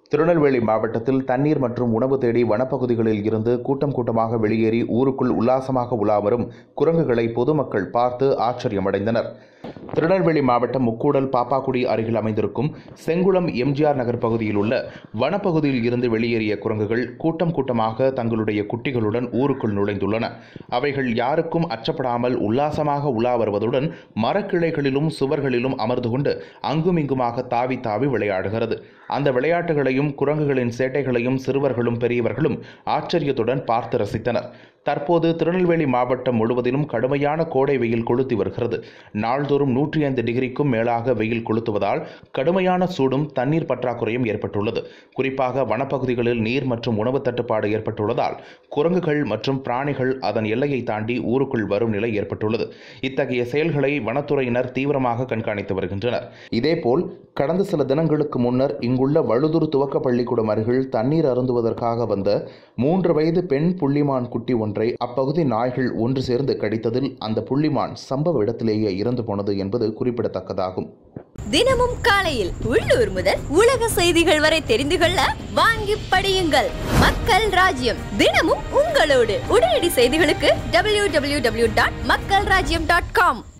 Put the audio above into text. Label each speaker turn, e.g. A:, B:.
A: திருநெல்வேலி மாவட்டத்தில் தண்ணீர் மற்றும் உணவு தேடி வனப்பகுதிகளில் இருந்து கூட்டம் கூட்டமாக வெளியேறி ஊருக்குள் உல்லாசமாக உலா வரும் குரங்குகளை பொதுமக்கள் பார்த்து ஆச்சரியமடைந்தனர் திருநெல்வேலி மாவட்டம் முக்கூடல் பாப்பாக்குடி அருகில் அமைந்திருக்கும் செங்குளம் எம்ஜிஆர் நகர் பகுதியில் உள்ள வனப்பகுதியில் இருந்து வெளியேறிய குரங்குகள் கூட்டம் கூட்டமாக தங்களுடைய குட்டிகளுடன் ஊருக்குள் நுழைந்துள்ளன அவைகள் யாருக்கும் அச்சப்படாமல் உல்லாசமாக உலா வருவதுடன் மரக்கிளைகளிலும் சுவர்களிலும் அமர்ந்து கொண்டு அங்குமிங்குமாக தாவி தாவி விளையாடுகிறது அந்த விளையாட்டுகளையும் குரங்குகளின் சேட்டைகளையும் சிறுவர்களும் பெரியவர்களும் ஆச்சரியத்துடன் பார்த்து ரசித்தனர் தற்போது திருநெல்வேலி மாவட்டம் முழுவதிலும் கடுமையான கோடை வெயில் கொளுத்தி வருகிறது நாள்தோறும் நூற்றி ஐந்து டிகிரிக்கும் மேலாக வெயில் கொளுத்துவதால் கடுமையான சூடும் தண்ணீர் பற்றாக்குறையும் ஏற்பட்டுள்ளது குறிப்பாக வனப்பகுதிகளில் நீர் மற்றும் உணவு தட்டுப்பாடு ஏற்பட்டுள்ளதால் குரங்குகள் மற்றும் பிராணிகள் அதன் எல்லையை தாண்டி ஊருக்குள் வரும் நிலை ஏற்பட்டுள்ளது இத்தகைய செயல்களை வனத்துறையினர் தீவிரமாக கண்காணித்து வருகின்றனர் இதேபோல் கடந்த சில தினங்களுக்கு முன்னர் இங்குள்ள வழுதூர் துவக்க பள்ளிக்கூடம் அருகில் தண்ணீர் அருந்துவதற்காக வந்த மூன்று வயது பெண் புள்ளிமான் குட்டி ஒன்றை அப்பகுதி நாய்கள் ஒன்று சேர்ந்து கடித்ததில் அந்த புள்ளிமான் சம்பவ இடத்திலேயே இறந்து போனது என்பது குறிப்பிடத்தக்கதாகும்
B: தினமும் காலையில் உள்ளூர் முதல் உலக செய்திகள் வரை தெரிந்து கொள்ள வாங்கி படியுங்கள் மக்கள் ராஜ்யம் தினமும் உங்களோடு உடனடி செய்திகளுக்கு டபிள்யூ டபிள்யூ டபிள்யூ டாட் மக்கள் ராஜ்யம் டாட் காம்